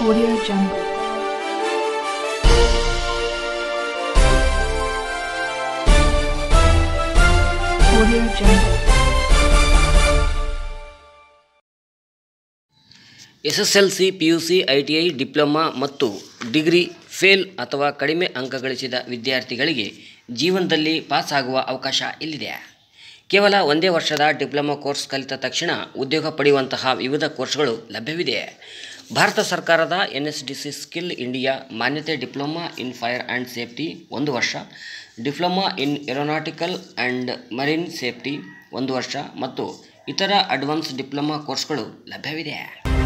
Audio Jungle. Audio Jungle. S S L C P U C I T I diploma ಮತ್ತು degree fail ಅಥವಾ ಕಡಿಮೆ ಅಂಕ ಗಳಿಸಿದ ವಿದ್ಯಾರ್ಥಿಗಳಿಗೆ ಜೀವನದಲ್ಲಿ ಪಾಸ್ ಆಗುವ ಅವಕಾಶ ಇಲ್ಲಿದೆ ಕೇವಲ ಒಂದೇ ವರ್ಷದ ಡಿಪ್ಲೊಮಾ ಕೋರ್ಸ್ ಕಲಿತ ತಕ್ಷಣ ಉದ್ಯೋಗ ಪಡೆಯುವಂತಹ ವಿವಿಧ ಕೋರ್ಸ್ಗಳು ಲಭ್ಯವಿದೆ ಭಾರತ ಸರ್ಕಾರದ N S D C skill India ಮಾನ್ಯತೆ diploma in fire and safety ಒಂದು ವರ್ಷ diploma in aeronautical and marine safety ಒಂದು ವರ್ಷ ಮತ್ತು ಇತರ ಅಡ್ವಾನ್ಸ್ ಡಿಪ್ಲೊಮಾ ಕೋರ್ಸ್ಗಳು ಲಭ್ಯವಿದೆ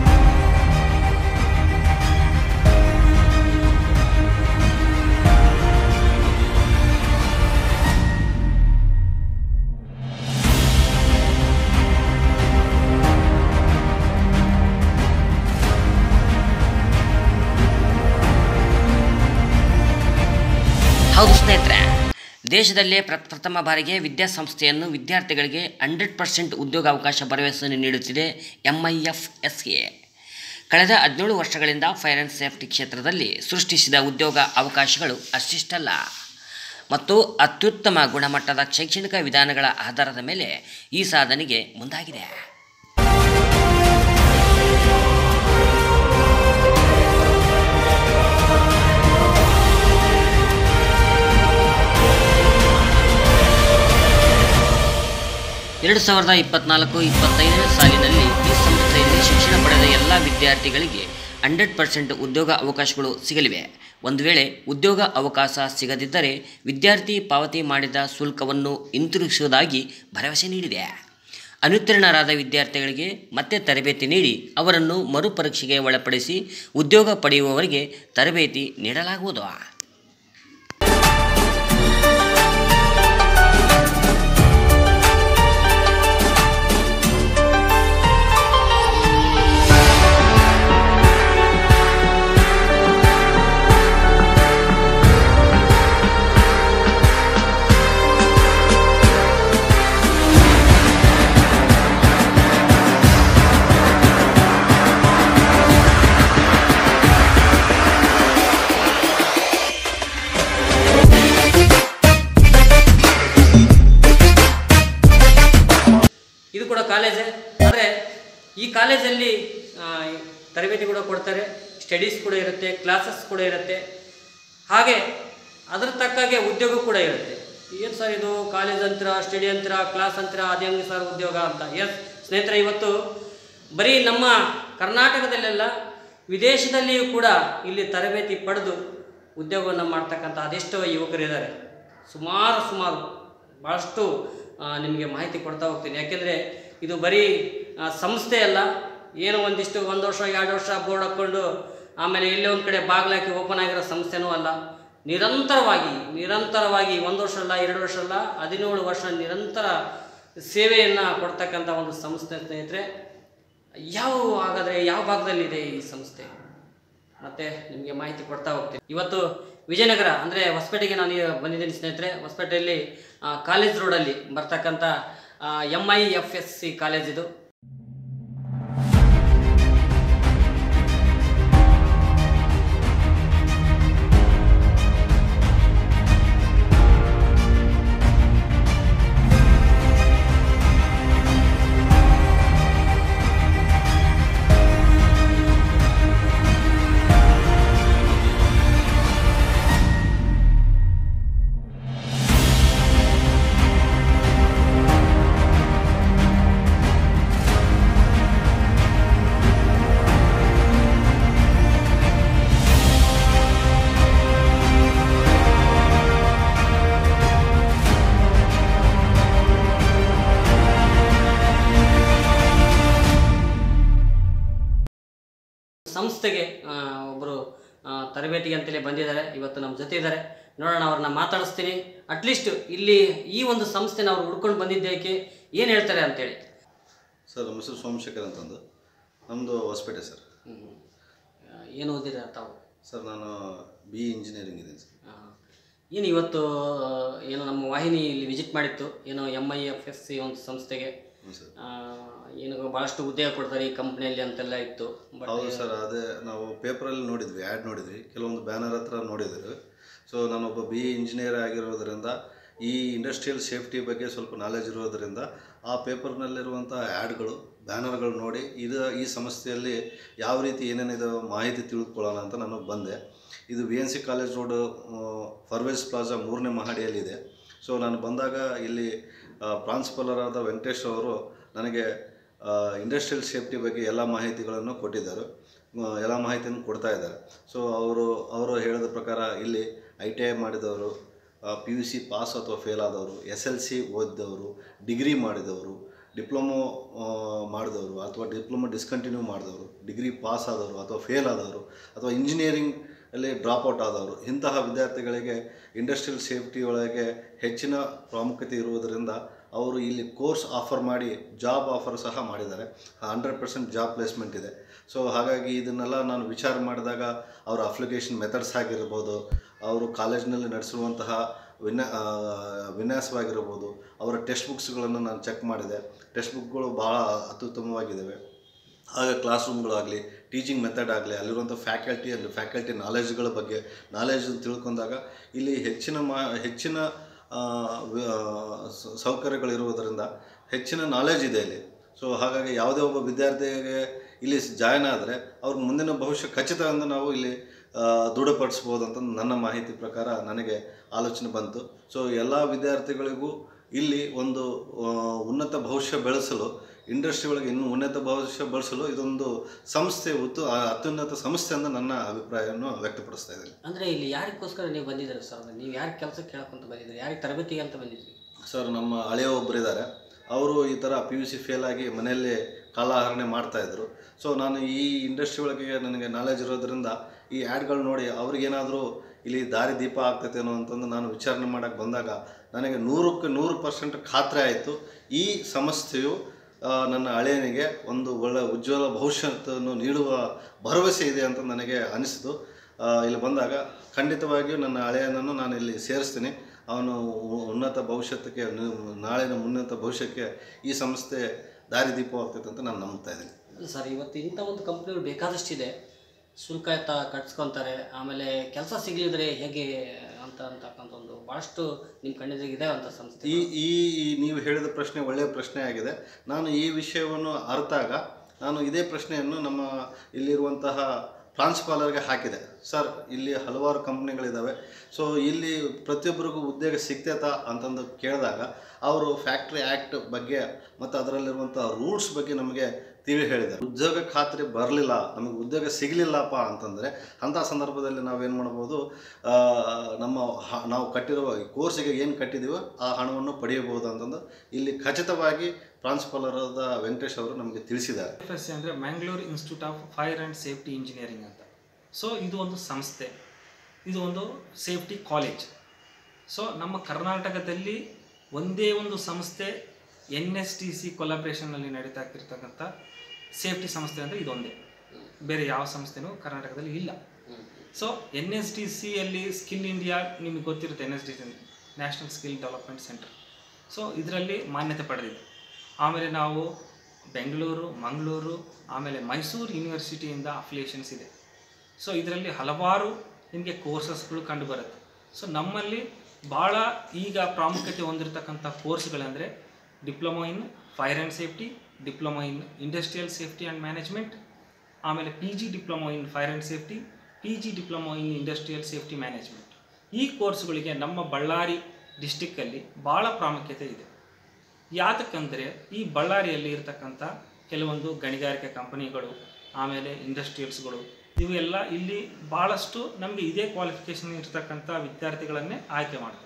ಹೌದು ಸ್ನೇಹಿತರೆ ದೇಶದಲ್ಲೇ ಪ್ರ ಪ್ರಥಮ ಬಾರಿಗೆ ವಿದ್ಯಾಸಂಸ್ಥೆಯನ್ನು ವಿದ್ಯಾರ್ಥಿಗಳಿಗೆ ಹಂಡ್ರೆಡ್ ಪರ್ಸೆಂಟ್ ಉದ್ಯೋಗಾವಕಾಶ ಭರವಸೆಯನ್ನು ನೀಡುತ್ತಿದೆ M I F S A ಕಳೆದ ಹದಿನೇಳು ವರ್ಷಗಳಿಂದ ಫೈರ್ ಆ್ಯಂಡ್ ಸೇಫ್ಟಿ ಕ್ಷೇತ್ರದಲ್ಲಿ ಸೃಷ್ಟಿಸಿದ ಉದ್ಯೋಗ ಅವಕಾಶಗಳು ಅಷ್ಟಿಷ್ಟಲ್ಲ ಮತ್ತು ಅತ್ಯುತ್ತಮ ಗುಣಮಟ್ಟದ ಶೈಕ್ಷಣಿಕ ವಿಧಾನಗಳ ಆಧಾರದ ಮೇಲೆ ಈ ಸಾಧನೆಗೆ ಮುಂದಾಗಿದೆ ಎರಡು ಸಾವಿರದ ಇಪ್ಪತ್ನಾಲ್ಕು ಇಪ್ಪತ್ತೈದನೇ ಸಾಲಿನಲ್ಲಿ ಈ ಸಂಸ್ಥೆಯಲ್ಲಿ ಶಿಕ್ಷಣ ಪಡೆದ ಎಲ್ಲ ವಿದ್ಯಾರ್ಥಿಗಳಿಗೆ ಹಂಡ್ರೆಡ್ ಪರ್ಸೆಂಟ್ ಉದ್ಯೋಗ ಅವಕಾಶಗಳು ಸಿಗಲಿವೆ ಒಂದು ವೇಳೆ ಉದ್ಯೋಗ ಅವಕಾಶ ಸಿಗದಿದ್ದರೆ ವಿದ್ಯಾರ್ಥಿ ಪಾವತಿ ಮಾಡಿದ ಶುಲ್ಕವನ್ನು ಹಿಂತಿರುಗಿಸುವುದಾಗಿ ಭರವಸೆ ನೀಡಿದೆ ಅನುತ್ತೀರ್ಣರಾದ ವಿದ್ಯಾರ್ಥಿಗಳಿಗೆ ಮತ್ತೆ ತರಬೇತಿ ನೀಡಿ ಅವರನ್ನು ಮರುಪರೀಕ್ಷೆಗೆ ಒಳಪಡಿಸಿ ಉದ್ಯೋಗ ಪಡೆಯುವವರಿಗೆ ತರಬೇತಿ ನೀಡಲಾಗುವುದು ಇದು ಕೂಡ ಕಾಲೇಜೇ ಆದರೆ ಈ ಕಾಲೇಜಲ್ಲಿ ಆ, ತರಬೇತಿ ಕೂಡ ಕೊಡ್ತಾರೆ ಸ್ಟಡೀಸ್ ಕೂಡ ಇರುತ್ತೆ ಕ್ಲಾಸಸ್ ಕೂಡ ಇರುತ್ತೆ ಹಾಗೆ ಅದ್ರ ತಕ್ಕಾಗೆ ಉದ್ಯೋಗ ಕೂಡ ಇರುತ್ತೆ ಏನು ಸರ್ ಇದು ಕಾಲೇಜ್ ಅಂತರ ಸ್ಟಡಿ ಅಂತರ ಕ್ಲಾಸ್ ಅಂತರ ಅದೇ ಹೆಂಗೆ ಸರ್ ಉದ್ಯೋಗ ಅಂತ ಎಸ್ ಸ್ನೇಹಿತರೆ ಇವತ್ತು ಬರೀ ನಮ್ಮ ಕರ್ನಾಟಕದಲ್ಲೆಲ್ಲ ವಿದೇಶದಲ್ಲಿಯೂ ಕೂಡ ಇಲ್ಲಿ ತರಬೇತಿ ಪಡೆದು ಉದ್ಯೋಗವನ್ನು ಮಾಡ್ತಕ್ಕಂಥ ಅದೆಷ್ಟೋ ಯುವಕರಿದ್ದಾರೆ ಸುಮಾರು ಸುಮಾರು ಭಾಳಷ್ಟು ಆ, ನಿಮಗೆ ಮಾಹಿತಿ ಕೊಡ್ತಾ ಹೋಗ್ತೀನಿ ಯಾಕೆಂದರೆ ಇದು ಬರೀ ಆ, ಸಂಸ್ಥೆ ಅಲ್ಲ ಏನೋ ಒಂದಿಷ್ಟು ಒಂದು ವರ್ಷ ಎರಡು ವರ್ಷ ಬೋರ್ಡ್ ಹಾಕ್ಕೊಂಡು ಆಮೇಲೆ ಎಲ್ಲೇ ಒಂದು ಕಡೆ ಬಾಗಿಲಾಕಿ ಓಪನ್ ಆಗಿರೋ ಸಂಸ್ಥೆನೂ ಅಲ್ಲ ನಿರಂತರವಾಗಿ ನಿರಂತರವಾಗಿ ಒಂದು ವರ್ಷ ಅಲ್ಲ ಎರಡು ವರ್ಷ ಅಲ್ಲ ಹದಿನೇಳು ವರ್ಷ ನಿರಂತರ ಸೇವೆಯನ್ನು ಕೊಡ್ತಕ್ಕಂಥ ಒಂದು ಸಂಸ್ಥೆ ಸ್ನೇಹಿತರೆ ಯಾವ ಹಾಗಾದರೆ ಯಾವ ಭಾಗದಲ್ಲಿದೆ ಈ ಸಂಸ್ಥೆ ಮತ್ತೆ ನಿಮಗೆ ಮಾಹಿತಿ ಕೊಡ್ತಾ ಹೋಗ್ತೀನಿ ಇವತ್ತು ವಿಜಯನಗರ ಅಂದರೆ ಹೊಸಪೇಟೆಗೆ ನಾನು ಈಗ ಬಂದಿದ್ದೀನಿ ಸ್ನೇಹಿತರೆ ಹೊಸಪೇಟೆಯಲ್ಲಿ ಆ, ಕಾಲೇಜ್ ರೋಡಲ್ಲಿ ಬರ್ತಕ್ಕಂಥ M I F S C college ಇದು ಸಂಸ್ಥೆಗೆ ಆ, ಒಬ್ಬರು ಆ, ತರಬೇತಿಗೆ ಅಂತಲೇ ಬಂದಿದ್ದಾರೆ ಇವತ್ತು ನಮ್ಮ ಜೊತೆ ಇದ್ದಾರೆ ನೋಡೋಣ ಅವ್ರನ್ನ ಮಾತಾಡಿಸ್ತೀನಿ ಅಟ್ಲೀಸ್ಟ್ ಇಲ್ಲಿ ಈ ಒಂದು ಸಂಸ್ಥೆನ ಅವ್ರು ಹುಡ್ಕೊಂಡು ಬಂದಿದ್ದೇಕೆ ಏನು ಹೇಳ್ತಾರೆ ಅಂತೇಳಿ ಸರ್ ನಮ್ಮ ಹೆಸರು ಸೋಮಶೇಖರ್ ಅಂತಂದು ನಮ್ಮದು ಹೊಸಪೇಟೆ ಸರ್ ಹ್ಮ್. ಆ, ಏನು ಓದಿರ ತಾವು ಸರ್ ನಾನು ಬಿ ಇಂಜಿನಿಯರಿಂಗ್ ಇದ್ದೀನಿ ಸರ್ ಆ, ಏನು ಇವತ್ತು ಆ, ಏನು ನಮ್ಮ ವಾಹಿನಿ ಇಲ್ಲಿ ವಿಸಿಟ್ ಮಾಡಿತ್ತು ಏನೋ M I F S C ಒಂದು ಸಂಸ್ಥೆಗೆ ಹ್ಞೂ ಸರ್ ಆ, ಏನು ಭಾಳಷ್ಟು ಉದ್ಯೋಗ ಕೊಡ್ತಾರೆ ಈ ಕಂಪ್ನಿಯಲ್ಲಿ ಅಂತೆಲ್ಲ ಇತ್ತು ಬಟ್ ಹೌದು ಸರ್ ಅದೇ ನಾವು ಪೇಪರಲ್ಲಿ ನೋಡಿದ್ವಿ ಆ್ಯಡ್ ನೋಡಿದ್ವಿ ಕೆಲವೊಂದು ಬ್ಯಾನರ್ ಹತ್ರ ನೋಡಿದ್ವಿ ಸೊ ನಾನೊಬ್ಬ ಬಿ ಇಂಜಿನಿಯರ್ ಆಗಿರೋದ್ರಿಂದ ಈ ಇಂಡಸ್ಟ್ರಿಯಲ್ ಸೇಫ್ಟಿ ಬಗ್ಗೆ ಸ್ವಲ್ಪ ನಾಲೆಜ್ ಇರೋದರಿಂದ ಆ ಪೇಪರ್ನಲ್ಲಿರುವಂಥ ಆ್ಯಡ್ಗಳು ಬ್ಯಾನರ್ಗಳು ನೋಡಿ ಇದು ಈ ಸಂಸ್ಥೆಯಲ್ಲಿ ಯಾವ ರೀತಿ ಏನೇನಿದೆ ಮಾಹಿತಿ ತಿಳ್ಕೊಳ್ಳೋಣ ಅಂತ ನಾನು ಬಂದೆ ಇದು V N C college road Parvez plaza ಮೂರನೇ ಮಹಡಿಯಲ್ಲಿದೆ ಸೊ ನಾನು ಬಂದಾಗ ಇಲ್ಲಿ ಆ, ಪ್ರಾಂಶುಪಾಲರಾದ ವೆಂಕಟೇಶ್ ಅವರು ನನಗೆ ಇಂಡಸ್ಟ್ರಿಯಲ್ ಸೇಫ್ಟಿ ಬಗ್ಗೆ ಎಲ್ಲ ಮಾಹಿತಿಗಳನ್ನು ಕೊಟ್ಟಿದ್ದಾರೆ ಆ, ಎಲ್ಲ ಮಾಹಿತಿಯನ್ನು ಕೊಡ್ತಾ ಇದ್ದಾರೆ ಸೊ ಅವರು ಅವರು ಹೇಳಿದ ಪ್ರಕಾರ ಇಲ್ಲಿ ಐ ಟಿ ಐ ಮಾಡಿದವರು ಪಿ ಯು ಸಿ ಪಾಸ್ ಅಥವಾ ಫೇಲ್ ಆದವರು ಎಸ್ ಎಲ್ ಸಿ ಓದಿದವರು ಡಿಗ್ರಿ ಮಾಡಿದವರು ಡಿಪ್ಲೊಮೊ ಮಾಡಿದವರು ಅಥವಾ ಡಿಪ್ಲೊಮೊ ಡಿಸ್ಕಂಟಿನ್ಯೂ ಮಾಡಿದವರು ಡಿಗ್ರಿ ಪಾಸ್ ಆದವರು ಅಥವಾ ಫೇಲ್ ಆದವರು ಅಥವಾ ಇಂಜಿನಿಯರಿಂಗ್ ಅಲ್ಲಿ ಡ್ರಾಪ್ ಔಟ್ ಆದವರು ಇಂತಹ ವಿದ್ಯಾರ್ಥಿಗಳಿಗೆ ಇಂಡಸ್ಟ್ರಿಯಲ್ ಸೇಫ್ಟಿ ಒಳಗೆ ಹೆಚ್ಚಿನ ಪ್ರಾಮುಖ್ಯತೆ ಇರುವುದರಿಂದ ಅವರು ಇಲ್ಲಿ ಕೋರ್ಸ್ ಆಫರ್ ಮಾಡಿ ಜಾಬ್ ಆಫರ್ ಸಹ ಮಾಡಿದ್ದಾರೆ ಹಂಡ್ರೆಡ್ ಪರ್ಸೆಂಟ್ ಜಾಬ್ ಪ್ಲೇಸ್ಮೆಂಟ್ ಇದೆ ಸೊ ಹಾಗಾಗಿ ಇದನ್ನೆಲ್ಲ ನಾನು ವಿಚಾರ ಮಾಡಿದಾಗ ಅವರ ಅಪ್ಲಿಕೇಶನ್ ಮೆಥಡ್ಸ್ ಆಗಿರ್ಬೋದು ಅವರು ಕಾಲೇಜಿನಲ್ಲಿ ನಡೆಸಿರುವಂತಹ ವಿನ್ಯಾ ಆ, ವಿನ್ಯಾಸವಾಗಿರ್ಬೋದು ಅವರ ಟೆಕ್ಸ್ಟ್ ಬುಕ್ಸ್ಗಳನ್ನು ನಾನು ಚೆಕ್ ಮಾಡಿದೆ ಟೆಕ್ಸ್ಟ್ ಬುಕ್ಗಳು ಭಾಳ ಅತ್ಯುತ್ತಮವಾಗಿದ್ದಾವೆ ಹಾಗೆ ಕ್ಲಾಸ್ ರೂಮ್ಗಳಾಗಲಿ ಟೀಚಿಂಗ್ ಮೆಥಡ್ ಆಗಲಿ ಅಲ್ಲಿರುವಂಥ ಫ್ಯಾಕಲ್ಟಿ ಅಲ್ಲಿ ಫ್ಯಾಕಲ್ಟಿ ನಾಲೆಜ್ಗಳ ಬಗ್ಗೆ ನಾಲೆಜ್ ತಿಳ್ಕೊಂಡಾಗ ಇಲ್ಲಿ ಹೆಚ್ಚಿನ ಮಾ ಹೆಚ್ಚಿನ ಆ, ವ- ಆ, ಸ- ಸೌಕರ್ಯಗಳಿರುವುದರಿಂದ ಹೆಚ್ಚಿನ ನಾಲೆಜ್ ಇದೆ ಇಲ್ಲಿ ಸೊ ಹಾಗಾಗಿ ಯಾವುದೇ ಒಬ್ಬ ವಿದ್ಯಾರ್ಥಿಗೆ ಇಲ್ಲಿ ಜಾಯ್ನ್ ಆದರೆ ಅವ್ರಿಗೆ ಮುಂದಿನ ಭವಿಷ್ಯ ಖಚಿತ ಎಂದು ನಾವು ಇಲ್ಲಿ ಆ, ದೃಢಪಡಿಸ್ಬೋದು ಅಂತ ನನ್ನ ಮಾಹಿತಿ ಪ್ರಕಾರ ನನಗೆ ಆಲೋಚನೆ ಬಂತು ಸೊ ಎಲ್ಲ ವಿದ್ಯಾರ್ಥಿಗಳಿಗೂ ಇಲ್ಲಿ ಒಂದು ಆ, ಉನ್ನತ ಭವಿಷ್ಯ ಬೆಳೆಸಲು ಇಂಡಸ್ಟ್ರಿ ಒಳಗೆ ಇನ್ನೂ ಉನ್ನತ ಭವಿಷ್ಯ ಬೆಳೆಸಲು ಇದೊಂದು ಸಂಸ್ಥೆ ಉತ್ತು ಆ, ಅತ್ಯುನ್ನತ ಸಂಸ್ಥೆ ಎಂದು ನನ್ನ ಅಭಿಪ್ರಾಯವನ್ನು ವ್ಯಕ್ತಪಡಿಸ್ತಾ ಇದ್ದೇನೆ ಅಂದರೆ ಇಲ್ಲಿ ಯಾರಿಗೋಸ್ಕರ ನೀವು ಬಂದಿದ್ದೀರಿ ಸರ್ ನೀವು ಯಾರು ಕೆಲಸ ಕೇಳಕ್ಕಂತ ಬಂದಿದ್ದೀರಿ ಯಾರಿಗೆ ತರಬೇತಿಗೆ ಅಂತ ಬಂದಿದ್ರಿ ಸರ್ ನಮ್ಮ ಹಳೆಯ ಒಬ್ಬರಿದ್ದಾರೆ ಅವರು ಈ ಥರ ಪಿ ಯು ಸಿ ಫೇಲ್ ಆಗಿ ಮನೆಯಲ್ಲೇ ಕಾಲಹರಣೆ ಮಾಡ್ತಾಯಿದ್ರು ಸೊ ನಾನು ಈ ಇಂಡಸ್ಟ್ರಿ ಒಳಗೆ ನನಗೆ ನಾಲೆಜ್ ಇರೋದ್ರಿಂದ ಈ ಆ್ಯಡ್ಗಳು ನೋಡಿ ಅವ್ರಿಗೇನಾದರೂ ಇಲ್ಲಿ ದಾರಿ ದೀಪ ಆಗ್ತೈತೇನೋ ಅಂತಂದು ನಾನು ವಿಚಾರಣೆ ಮಾಡೋಕ್ಕೆ ಬಂದಾಗ ನನಗೆ ನೂರಕ್ಕೆ ನೂರು ಪರ್ಸೆಂಟ್ ಖಾತ್ರಿ ಆಯಿತು ಈ ಸಂಸ್ಥೆಯು ಆ, ನನ್ನ ಹಳೆಯನಿಗೆ ಒಂದು ಒಳ್ಳೆಯ ಉಜ್ವಲ ಭವಿಷ್ಯವನ್ನು ನೀಡುವ ಭರವಸೆ ಇದೆ ಅಂತ ನನಗೆ ಅನಿಸಿತು ಆ, ಇಲ್ಲಿ ಬಂದಾಗ ಖಂಡಿತವಾಗಿಯೂ ನನ್ನ ಹಳೆಯನನ್ನು ನಾನು ಇಲ್ಲಿ ಸೇರಿಸ್ತೀನಿ ಅವನು ಉ- ಉನ್ನತ ಭವಿಷ್ಯಕ್ಕೆ ನ- ನಾಳಿನ ಉನ್ನತ ಭವಿಷ್ಯಕ್ಕೆ ಈ ಸಂಸ್ಥೆ ದಾರಿದೀಪವಾಗ್ತೈತೆ ಅಂತ ನಾನು ನಂಬ್ತಾ ಇದ್ದೀನಿ ಅಲ್ಲ ಸರ್ ಇವತ್ತು ಇಂಥ ಒಂದು ಕಂಪ್ನಿಗಳು ಬೇಕಾದಷ್ಟಿದೆ ಶುಲ್ಕ ತ ಕಟ್ಸ್ಕೊತಾರೆ ಆಮೇಲೆ ಕೆಲಸ ಸಿಗಲಿದ್ರೆ ಹೇಗೆ ಅಂತ ಅಂತಕ್ಕಂಥ ಒಂದು ಭಾಳಷ್ಟು ನಿಮ್ಮ ಕಣ್ಣಿಗೆ ಇದೆ ಅಂತ ಸಂಸ್ಥೆ ಈ ಈ ಈ ನೀವು ಹೇಳಿದ ಪ್ರಶ್ನೆ ಒಳ್ಳೆಯ ಪ್ರಶ್ನೆ ಆಗಿದೆ ನಾನು ಈ ವಿಷಯವನ್ನು ಅರ್ಥಾಗ ನಾನು ಇದೇ ಪ್ರಶ್ನೆಯನ್ನು ನಮ್ಮ ಇಲ್ಲಿರುವಂತಹ ಪ್ರಾಂಶುಪಾಲರಿಗೆ ಹಾಕಿದೆ ಸರ್ ಇಲ್ಲಿ ಹಲವಾರು ಕಂಪ್ನಿಗಳಿದ್ದಾವೆ ಸೊ ಇಲ್ಲಿ ಪ್ರತಿಯೊಬ್ಬರಿಗೂ ಉದ್ಯೋಗ ಸಿಗ್ತೈತಾ ಅಂತಂದು ಕೇಳಿದಾಗ ಅವರು ಫ್ಯಾಕ್ಟ್ರಿ ಆ್ಯಕ್ಟ್ ಬಗ್ಗೆ ಮತ್ತು ಅದರಲ್ಲಿರುವಂಥ ರೂಲ್ಸ್ ಬಗ್ಗೆ ನಮಗೆ ತಿಳಿ ಹೇಳಿದ್ದಾರೆ ಉದ್ಯೋಗ ಖಾತ್ರಿ ಬರಲಿಲ್ಲ ನಮಗೆ ಉದ್ಯೋಗ ಸಿಗಲಿಲ್ಲಪ್ಪ ಅಂತಂದರೆ ಅಂಥ ಸಂದರ್ಭದಲ್ಲಿ ನಾವೇನು ಮಾಡ್ಬೋದು ಆ, ನಮ್ಮ ಹ- ನಾವು ಕಟ್ಟಿರುವ ಈ ಕೋರ್ಸಿಗೆ ಏನು ಕಟ್ಟಿದ್ದೀವೋ ಆ ಹಣವನ್ನು ಪಡೆಯಬಹುದು ಅಂತಂದು ಇಲ್ಲಿ ಖಚಿತವಾಗಿ ಪ್ರಾಂಶುಪಾಲರಾದ ವೆಂಕಟೇಶ್ ಅವರು ನಮಗೆ ತಿಳಿಸಿದ್ದಾರೆ ಎಫ್ ಎಸ್ ಸಿ ಅಂದರೆ Mangalore institute of fire and safety engineering ಅಂತ ಸೊ ಇದು ಒಂದು ಸಂಸ್ಥೆ ಇದು ಒಂದು ಸೇಫ್ಟಿ ಕಾಲೇಜ್ ಸೊ ನಮ್ಮ ಕರ್ನಾಟಕದಲ್ಲಿ ಒಂದೇ ಒಂದು ಸಂಸ್ಥೆ ಎನ್ ಎಸ್ ಟಿ ಸಿ ಕೊಲಾಬ್ರೇಷನ್ನಲ್ಲಿ ನಡೀತಾ ಇರ್ತಕ್ಕಂಥ ಸೇಫ್ಟಿ ಸಂಸ್ಥೆ ಅಂದರೆ ಇದೊಂದೇ ಬೇರೆ ಯಾವ ಸಂಸ್ಥೆನೂ ಕರ್ನಾಟಕದಲ್ಲಿ ಇಲ್ಲ ಸೊ ಎನ್ ಎಸ್ ಡಿ ಸಿಯಲ್ಲಿ ಸ್ಕಿಲ್ ಇಂಡಿಯಾ ನಿಮಗೆ ಗೊತ್ತಿರುತ್ತೆ N S D C national skill development centre so ಇದರಲ್ಲಿ ಮಾನ್ಯತೆ ಪಡೆದಿದೆ ಆಮೇಲೆ ನಾವು ಬೆಂಗಳೂರು ಮಂಗಳೂರು ಆಮೇಲೆ ಮೈಸೂರು ಯೂನಿವರ್ಸಿಟಿಯಿಂದ ಅಫಿಲಿಯೇಷನ್ಸ್ ಇದೆ ಸೊ ಇದರಲ್ಲಿ ಹಲವಾರು ನಿಮಗೆ ಕೋರ್ಸಸ್ಗಳು ಕಂಡುಬರುತ್ತೆ ಸೊ ನಮ್ಮಲ್ಲಿ ಭಾಳ ಈಗ ಪ್ರಾಮುಖ್ಯತೆ ಹೊಂದಿರತಕ್ಕಂಥ ಕೋರ್ಸ್ಗಳಂದರೆ diploma in fire and safety diploma in industrial safety and management ಆಮೇಲೆ P G diploma in fire and safety P G diploma in industrial safety management ಈ ಕೋರ್ಸ್ಗಳಿಗೆ ನಮ್ಮ ಬಳ್ಳಾರಿ ಡಿಸ್ಟಿಕ್ಕಲ್ಲಿ ಭಾಳ ಪ್ರಾಮುಖ್ಯತೆ ಇದೆ ಯಾತಕ್ಕಂದರೆ ಈ ಬಳ್ಳಾರಿಯಲ್ಲಿ ಇರತಕ್ಕಂಥ ಕೆಲವೊಂದು ಗಣಿಗಾರಿಕೆ ಕಂಪನಿಗಳು ಆಮೇಲೆ ಇಂಡಸ್ಟ್ರಿಯಲ್ಸ್ಗಳು ಇವೆಲ್ಲ ಇಲ್ಲಿ ಭಾಳಷ್ಟು ನಮಗೆ ಇದೇ ಕ್ವಾಲಿಫಿಕೇಷನ್ ಇರ್ತಕ್ಕಂಥ ವಿದ್ಯಾರ್ಥಿಗಳನ್ನೇ ಆಯ್ಕೆ ಮಾಡ್ತಾರೆ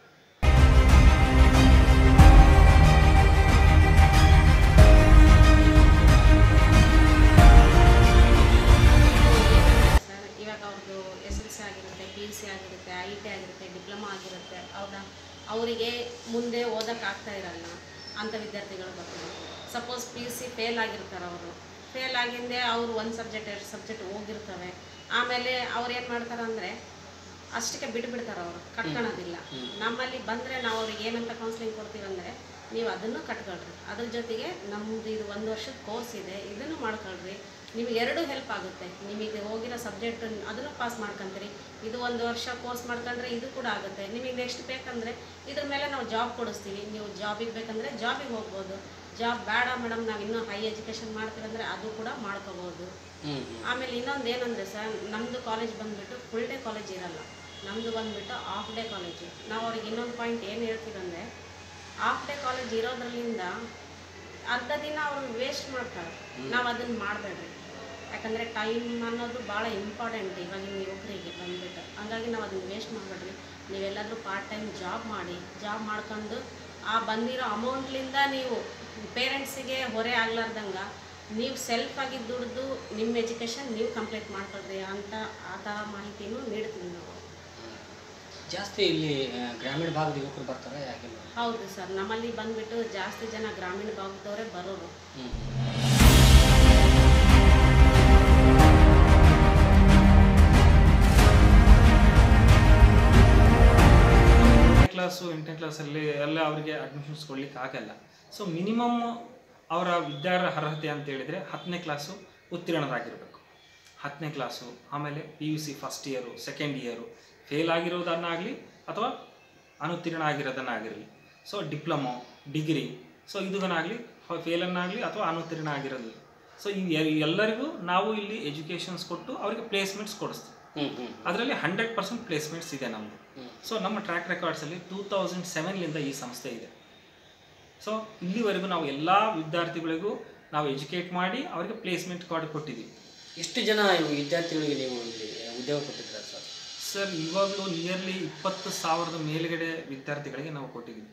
ಸರ್ ಇವಾಗ ಅವ್ರದ್ದು ಎಸ್ ಎಲ್ ಸಿ ಆಗಿರುತ್ತೆ ಪಿ ಯು ಸಿ ಆಗಿರುತ್ತೆ ಐ ಟಿ ಆಗಿರುತ್ತೆ ಡಿಪ್ಲೊಮಾ ಆಗಿರುತ್ತೆ ಅವ್ರ ಅವರಿಗೆ ಮುಂದೆ ಓದಕ್ಕೆ ಆಗ್ತಾ ಇರಲ್ಲ ಅಂಥ ವಿದ್ಯಾರ್ಥಿಗಳು ಬರ್ತಾರೆ suppose P U C fail ಆಗಿರ್ತಾರೆ ಅವರು ಫೇಲ್ ಆಗಿಂದೆ ಅವರು ಒಂದು ಸಬ್ಜೆಕ್ಟ್ ಎರಡು ಸಬ್ಜೆಕ್ಟ್ ಹೋಗಿರ್ತವೆ ಆಮೇಲೆ ಅವ್ರು ಏನು ಮಾಡ್ತಾರೆ ಅಂದರೆ ಅಷ್ಟಕ್ಕೆ ಬಿಟ್ಬಿಡ್ತಾರೆ ಅವರು ಕಟ್ಕೊಳೋದಿಲ್ಲ ನಮ್ಮಲ್ಲಿ ಬಂದರೆ ನಾವು ಅವ್ರಿಗೆ ಏನಂತ ಕೌನ್ಸಿಲಿಂಗ್ ಕೊಡ್ತೀವಿ ಅಂದರೆ ನೀವು ಅದನ್ನು ಕಟ್ಕೊಳ್ರಿ ಅದ್ರ ಜೊತೆಗೆ ನಮ್ಮದು ಇದು ಒಂದು ವರ್ಷದ ಕೋರ್ಸ್ ಇದೆ ಇದನ್ನು ಮಾಡ್ಕೊಳ್ರಿ ನಿಮಗೆ ಎರಡು ಹೆಲ್ಪ್ ಆಗುತ್ತೆ ನಿಮಗೆ ಹೋಗಿರೋ ಸಬ್ಜೆಕ್ಟ್ ಅದನ್ನು ಪಾಸ್ ಮಾಡ್ಕೊಂತೀರಿ ಇದು ಒಂದು ವರ್ಷ ಕೋರ್ಸ್ ಮಾಡ್ಕೊಂಡ್ರೆ ಇದು ಕೂಡ ಆಗುತ್ತೆ ನಿಮಗೆ ನೆಕ್ಸ್ಟ್ ಬೇಕಂದರೆ ಇದ್ರ ಮೇಲೆ ನಾವು ಜಾಬ್ ಕೊಡಿಸ್ತೀವಿ ನೀವು ಜಾಬಿಗೆ ಬೇಕಂದರೆ ಜಾಬಿಗೆ ಹೋಗ್ಬೋದು ಜಾಬ್ ಬೇಡ ಮೇಡಮ್ ನಾವು ಇನ್ನೂ ಹೈ ಎಜುಕೇಷನ್ ಮಾಡ್ತೀವಂದರೆ ಅದು ಕೂಡ ಮಾಡ್ಕೋಬೋದು ಹ್ಞೂ ಹ್ಞೂ ಆಮೇಲೆ ಇನ್ನೊಂದು ಏನಂದರೆ ಸರ್ ನಮ್ಮದು ಕಾಲೇಜ್ ಬಂದುಬಿಟ್ಟು ಫುಲ್ ಡೇ ಕಾಲೇಜ್ ಇರಲ್ಲ ನಮ್ಮದು ಬಂದುಬಿಟ್ಟು ಹಾಫ್ ಡೇ ಕಾಲೇಜು ನಾವು ಅವ್ರಿಗೆ ಇನ್ನೊಂದು ಪಾಯಿಂಟ್ ಏನು ಹೇಳ್ತೀವಂದರೆ ಹಾಫ್ ಡೇ ಕಾಲೇಜ್ ಇರೋದ್ರಲ್ಲಿಂದ ಅರ್ಧ ದಿನ ಅವ್ರು ವೇಸ್ಟ್ ಮಾಡ್ತಾರೆ ನಾವು ಅದನ್ನು ಮಾಡಬೇಡ್ರಿ ಯಾಕಂದರೆ ಟೈಮ್ ಅನ್ನೋದು ಭಾಳ ಇಂಪಾರ್ಟೆಂಟ್ ಇವಾಗಿನ ಯುವಕರಿಗೆ ಬಂದುಬಿಟ್ಟು ಹಂಗಾಗಿ ನಾವು ಅದನ್ನು ವೇಸ್ಟ್ ಮಾಡಬೇಡ್ರಿ ನೀವೆಲ್ಲಾದರೂ ಪಾರ್ಟ್ ಟೈಮ್ ಜಾಬ್ ಮಾಡಿ ಜಾಬ್ ಮಾಡ್ಕೊಂಡು ಆ ಬಂದಿರೋ ಅಮೌಂಟ್ಲಿಂದ ನೀವು ಪೇರೆಂಟ್ಸಿಗೆ ಹೊರೆ ಆಗ್ಲಾರ್ದಂಗೆ ನೀವು ಸೆಲ್ಫಾಗಿ ದುಡಿದು ನಿಮ್ಮ ಎಜುಕೇಷನ್ ನೀವು ಕಂಪ್ಲೀಟ್ ಮಾಡ್ಕೊಳ್ರಿ ಅಂತ ಆ ಥರ ಮಾಹಿತಿನೂ ನೀಡ್ತೀವಿ ನಾವು ಜಾಸ್ತಿ ಇಲ್ಲಿ ಆ, ಗ್ರಾಮೀಣ ಭಾಗದ ಯುವಕರು ಬರ್ತಾರೆ ಯಾಕೆ ಹೌದು ಸರ್ ನಮ್ಮಲ್ಲಿ ಬಂದುಬಿಟ್ಟು ಜಾಸ್ತಿ ಜನ ಗ್ರಾಮೀಣ ಭಾಗದವರೇ ಬರೋರು ಹ್ಞೂ ಎಂಟನೇ ಕ್ಲಾಸು ಎಂಟನೇ ಕ್ಲಾಸಲ್ಲಿ ಎಲ್ಲ ಅವರಿಗೆ ಅಡ್ಮಿಷನ್ಸ್ ಕೊಡ್ಲಿಕ್ಕೆ ಆಗಲ್ಲ ಸೊ ಮಿನಿಮಮ್ ಅವರ ವಿದ್ಯಾರ್ಹ ಅರ್ಹತೆ ಅಂತ ಹೇಳಿದರೆ ಹತ್ತನೇ ಕ್ಲಾಸು ಉತ್ತೀರ್ಣರಾಗಿರಬೇಕು ಹತ್ತನೇ ಕ್ಲಾಸು ಆಮೇಲೆ P U C first year second year fail ಆಗಿರೋದನ್ನಾಗಲಿ ಅಥವಾ ಅನುತ್ತೀರ್ಣ ಆಗಿರೋದನ್ನಾಗಿರಲಿ ಸೊ ಡಿಪ್ಲೊಮೊ ಡಿಗ್ರಿ ಸೊ ಇದನ್ನಾಗಲಿ ಫೇಲನ್ನಾಗಲಿ ಅಥವಾ ಅನುತ್ತೀರ್ಣ ಆಗಿರಲಿ ಸೊ ಈ ಎ- ಎಲ್ಲರಿಗೂ ನಾವು ಇಲ್ಲಿ ಎಜುಕೇಷನ್ಸ್ ಕೊಟ್ಟು ಅವರಿಗೆ ಪ್ಲೇಸ್ಮೆಂಟ್ಸ್ ಕೊಡಿಸ್ತೀವಿ ಹ್ಞೂ ಹ್ಞೂ ಅದರಲ್ಲಿ ಹಂಡ್ರೆಡ್ ಪರ್ಸೆಂಟ್ ಪ್ಲೇಸ್ಮೆಂಟ್ಸ್ ಇದೆ ನಮ್ಮದು ಸೊ ನಮ್ಮ ಟ್ರ್ಯಾಕ್ ರೆಕಾರ್ಡ್ಸಲ್ಲಿ ಟೂ ತೌಸಂಡ್ ಸೆವೆನ್ಲಿಂದ ಈ ಸಂಸ್ಥೆ ಇದೆ ಸೊ ಇಲ್ಲಿವರೆಗೂ ನಾವು ಎಲ್ಲ ವಿದ್ಯಾರ್ಥಿಗಳಿಗೂ ನಾವು ಎಜುಕೇಟ್ ಮಾಡಿ ಅವರಿಗೆ ಪ್ಲೇಸ್ಮೆಂಟ್ ಕಾರ್ಡ್ ಕೊಟ್ಟಿದ್ದೀವಿ ಎಷ್ಟು ಜನ ಇವು ವಿದ್ಯಾರ್ಥಿಗಳಿಗೆ ನೀವು ಇಲ್ಲಿ ಉದ್ಯೋಗ ಕೊಟ್ಟಿದ್ದೀರಾ ಸರ್ ಸರ್ ಇವಾಗಲೂ ನಿಯರ್ಲಿ ಇಪ್ಪತ್ತು ಸಾವಿರದ ಮೇಲ್ಗಡೆ ವಿದ್ಯಾರ್ಥಿಗಳಿಗೆ ನಾವು ಕೊಟ್ಟಿದ್ದೀವಿ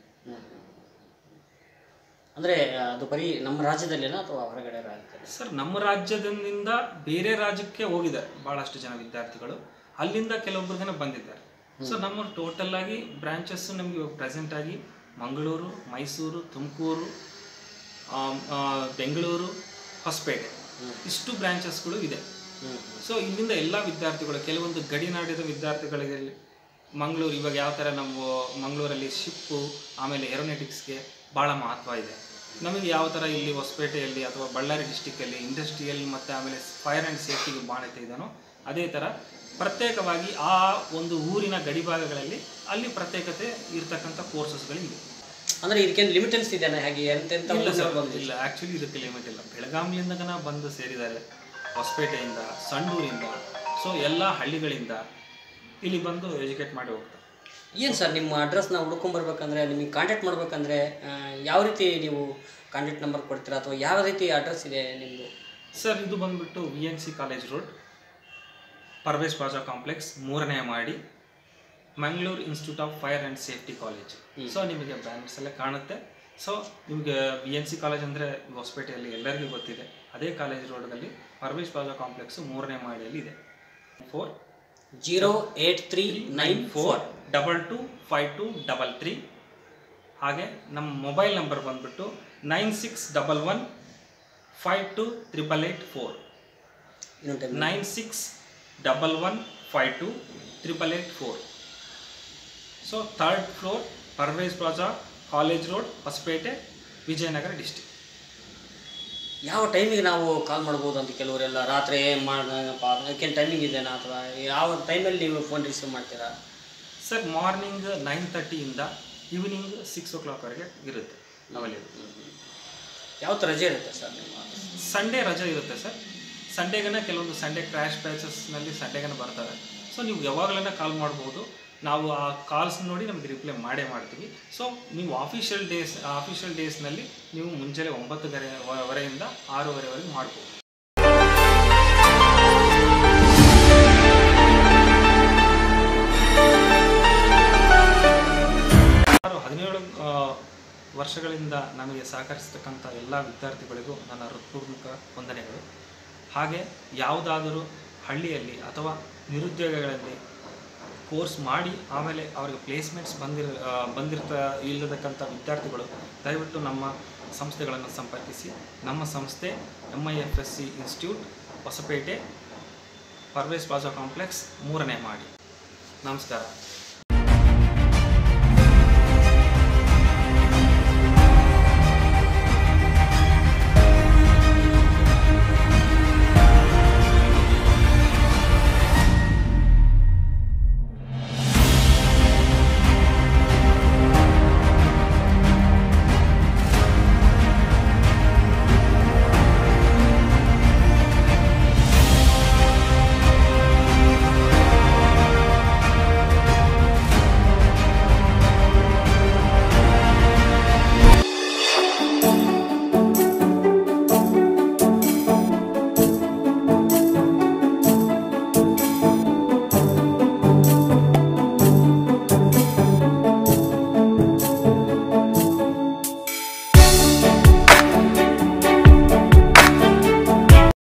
ಅಂದರೆ ಅದು ಬರೀ ನಮ್ಮ ರಾಜ್ಯದಲ್ಲೇನಾ ಅಥವಾ ಹೊರಗಡೆ ರಾಜ್ಯದಲ್ಲಿ ಸರ್ ನಮ್ಮ ರಾಜ್ಯದಿಂದ ಬೇರೆ ರಾಜ್ಯಕ್ಕೆ ಹೋಗಿದ್ದಾರೆ ಭಾಳಷ್ಟು ಜನ ವಿದ್ಯಾರ್ಥಿಗಳು ಅಲ್ಲಿಂದ ಕೆಲವೊಬ್ಬರು ಜನ ಬಂದಿದ್ದಾರೆ ಸೊ ನಮ್ಮ ಟೋಟಲ್ ಆಗಿ ಬ್ರಾಂಚಸ್ ನಮಗೆ ಇವಾಗ ಪ್ರೆಸೆಂಟ್ ಆಗಿ ಮಂಗಳೂರು ಮೈಸೂರು ತುಮಕೂರು ಬೆಂಗಳೂರು ಹೊಸಪೇಟೆ ಇಷ್ಟು ಬ್ರಾಂಚಸ್ಗಳು ಇದೆ ಸೊ ಇಲ್ಲಿಂದ ಎಲ್ಲ ವಿದ್ಯಾರ್ಥಿಗಳು ಕೆಲವೊಂದು ಗಡಿನಾಡಿದ ವಿದ್ಯಾರ್ಥಿಗಳಿಗೆ ಮಂಗಳೂರು ಇವಾಗ ಯಾವ ಥರ ನಮ್ಮ ಮಂಗಳೂರಲ್ಲಿ ಶಿಪ್ಪು ಆಮೇಲೆ ಏರೋನೆಟಿಕ್ಸ್ಗೆ ಭಾಳ ಮಹತ್ವ ಇದೆ ನಮಗೆ ಯಾವ ಥರ ಇಲ್ಲಿ ಹೊಸಪೇಟೆಯಲ್ಲಿ ಅಥವಾ ಬಳ್ಳಾರಿ ಡಿಸ್ಟಿಕ್ಕಲ್ಲಿ ಇಂಡಸ್ಟ್ರಿಯಲ್ ಮತ್ತು ಆಮೇಲೆ ಫೈರ್ ಆ್ಯಂಡ್ ಸೇಫ್ಟಿಗೆ ಮಾನ್ಯತೆ ಇದೆಯೋ ಅದೇ ಥರ ಪ್ರತ್ಯೇಕವಾಗಿ ಆ ಒಂದು ಊರಿನ ಗಡಿಭಾಗಗಳಲ್ಲಿ ಅಲ್ಲಿ ಪ್ರತ್ಯೇಕತೆ ಇರ್ತಕ್ಕಂಥ ಕೋರ್ಸಸ್ಗಳಿವೆ ಅಂದರೆ ಇದಕ್ಕೇನು ಲಿಮಿಟೆನ್ಸ್ ಇದೆಯಾ ಹೇಗೆ ಎಂತೆಂಥ ಇಲ್ಲ ಊರಿಂದ ಸರ್ ಬಂದಿದೆ? ಇಲ್ಲ ಆ್ಯಕ್ಚುಲಿ ಇದಕ್ಕೆ ಲಿಮಿಟ್ ಇಲ್ಲ ಬೆಳಗಾವಿಯಿಂದ ಬಂದು ಸೇರಿದ್ದಾರೆ ಹೊಸಪೇಟೆಯಿಂದ ಸಂಡೂರಿಂದ ಸೊ ಎಲ್ಲ ಹಳ್ಳಿಗಳಿಂದ ಇಲ್ಲಿ ಬಂದು ಎಜುಕೇಟ್ ಮಾಡಿ ಹೋಗ್ತಾರೆ ಏನು ಸರ್ ನಿಮ್ಮ ಅಡ್ರೆಸ್ನ ಹುಡ್ಕೊಂಬರ್ಬೇಕಂದ್ರೆ ನಿಮಗೆ ಕಾಂಟ್ಯಾಕ್ಟ್ ಮಾಡ್ಬೇಕಂದ್ರೆ ಆ, ಯಾವ ರೀತಿ ನೀವು ಕಾಂಟ್ಯಾಕ್ಟ್ ನಂಬರ್ ಕೊಡ್ತೀರಾ ಅಥವಾ ಯಾವ ರೀತಿ ಅಡ್ರೆಸ್ ಇದೆ ನಿಮ್ಮದು ಸರ್ ಇದು ಬಂದ್ಬಿಟ್ಟು V N C college road Parvez ಬಾಜಾ ಕಾಂಪ್ಲೆಕ್ಸ್ ಮೂರನೇ ಮಾಡಿ Mangaluru institute of fire and safety college so ನಿಮಗೆ ಬ್ಯಾನರ್ಸ್ ಎಲ್ಲ ಕಾಣುತ್ತೆ ಸೊ ನಿಮಗೆ ವಿ ಎನ್ ಸಿ ಕಾಲೇಜ್ ಅಂದರೆ ಹೊಸಪೇಟೆಯಲ್ಲಿ ಎಲ್ಲರಿಗೂ ಗೊತ್ತಿದೆ ಅದೇ ಕಾಲೇಜ್ ರೋಡ್ನಲ್ಲಿ ಪರ್ವೇಶ್ ಬಾಜಾ ಕಾಂಪ್ಲೆಕ್ಸ್ ಮೂರನೇ ಮಾಡಿಯಲ್ಲಿ ಇದೆ four zero eight three nine four four double two five two double three ಹಾಗೆ ನಮ್ಮ ಮೊಬೈಲ್ ನಂಬರ್ ಬಂದ್ಬಿಟ್ಟು nine six double one five two triple eight four ಇನ್ನೊಂದು time nine six double one five two triple eight four so third floor Parvez plaza college road Hosapete Vijayanagara district ಯಾವ ಟೈಮಿಗೆ ನಾವು ಕಾಲ್ ಮಾಡ್ಬೋದು ಅಂತ ಕೆಲವರೆಲ್ಲ ರಾತ್ರಿ ಮಾಡಪ್ಪ ಅದಕ್ಕೇನು ಟೈಮಿಂಗ್ ಇದೆನಾ ಅಥವಾ ಯಾವ ಟೈಮಲ್ಲಿ ನೀವು ಫೋನ್ ರಿಸೀವ್ ಮಾಡ್ತೀರಾ ಸರ್ ಮಾರ್ನಿಂಗ್ ನೈನ್ ತರ್ಟಿಯಿಂದ ಈವ್ನಿಂಗ್ ಸಿಕ್ಸ್ ಓ ಕ್ಲಾಕ್ವರೆಗೆ ಇರುತ್ತೆ ಅವೈಲೇಬಲ್ ಯಾವತ್ತು ರಜೆ ಇರುತ್ತೆ ಸರ್ ನಿಮ್ಮ ಸಂಡೇ ರಜೆ ಇರುತ್ತೆ ಸರ್ ಸಂಡೇಗನ ಕೆಲವೊಂದು ಸಂಡೇ ಕ್ರ್ಯಾಶ್ ಬ್ಯಾಚಸ್ನಲ್ಲಿ ಸಂಡೇಗನ ಬರ್ತಾರೆ ಸೊ ನೀವು ಯಾವಾಗಲೇ ಕಾಲ್ ಮಾಡ್ಬೋದು ನಾವು ಆ ಕಾಲ್ಸ್ ನೋಡಿ ನಮಗೆ ರಿಪ್ಲೈ ಮಾಡೇ ಮಾಡ್ತೀವಿ ಸೊ ನೀವು ಆಫಿಷಿಯಲ್ ಡೇಸ್ ಆಫಿಷಿಯಲ್ ಡೇಸ್ನಲ್ಲಿ ನೀವು ಮುಂಜಾನೆ ಒಂಬತ್ತು ಗರೆ ವ- ವರೆಯಿಂದ ಆರೂವರೆವರೆಗೆ ಮಾಡ್ಬೋದು ಸುಮಾರು ಹದಿನೇಳು ಆ, ವರ್ಷಗಳಿಂದ ನಮಗೆ ಸಹಕರಿಸತಕ್ಕಂಥ ಎಲ್ಲ ವಿದ್ಯಾರ್ಥಿಗಳಿಗೂ ನನ್ನ ಹೃತ್ಪೂರ್ವಕ ವಂದನೆಗಳು ಹಾಗೆ ಯಾವುದಾದರೂ ಹಳ್ಳಿಯಲ್ಲಿ ಅಥವಾ ನಿರುದ್ಯೋಗಗಳಲ್ಲಿ ಕೋರ್ಸ್ ಮಾಡಿ ಆಮೇಲೆ ಅವರಿಗೆ ಪ್ಲೇಸ್ಮೆಂಟ್ಸ್ ಬಂದಿರ ಆ, ಬಂದಿರ್ತ ಇಲ್ಲದಕ್ಕಂಥ ವಿದ್ಯಾರ್ಥಿಗಳು ದಯವಿಟ್ಟು ನಮ್ಮ ಸಂಸ್ಥೆಗಳನ್ನು ಸಂಪರ್ಕಿಸಿ ನಮ್ಮ ಸಂಸ್ಥೆ M I F S C institute Hosapete Parvez plaza complex ಮೂರನೇ ಮಾಡಿ ನಮಸ್ಕಾರ